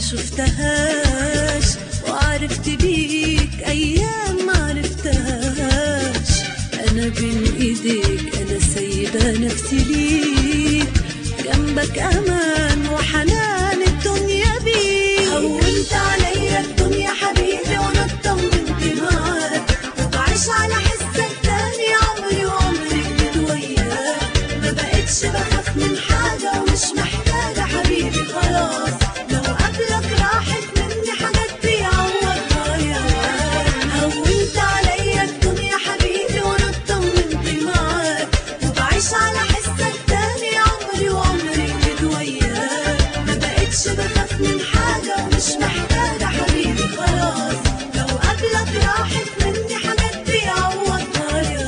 شفتهاش وعرفت بيك ايام ما عرفتهاش انا بين ايديك انا سايبه نفسي ليك جنبك امان وحنان الدنيا بيك هونت عليا الدنيا حبيبي وانا اطمنت معاك وبعيش على حسك تاني عمري وعمري جديد وياك ما بقتش بخاف من حاجه ومش محتاجه حبيبي خلاص لو قبلك راحت مني حاجات بيعوضها يا هونت عليا الدنيا حبيبي وانا اطمنت معاك وبعيش على حسك تاني عمري وعمري جديد وياك ما بقتش بخاف من حاجه ومش محتاجه حبيبي خلاص لو قبلك راحت مني حاجات بيعوضها يا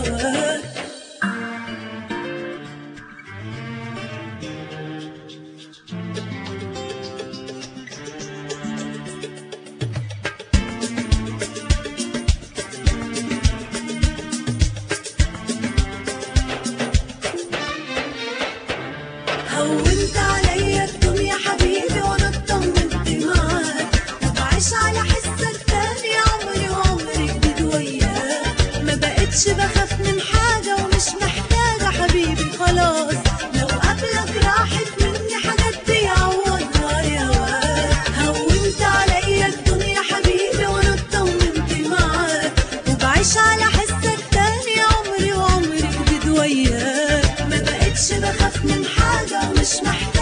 هونت عليا الدنيا حبيبي وانا اطمنت معاك وبعيش على حسك تاني عمري وعمري جديد وياك ما بقتش بخاف من حاجة ومش محتاجة حبيبي خلاص لو قبلك راحت مني حاجات بيعوضها يا واد هونت عليا الدنيا حبيبي وانا اطمنت معاك وبعيش على حسك تاني عمري وعمري جديد وياك ما بقتش بخاف من حاجة ومش محتاجة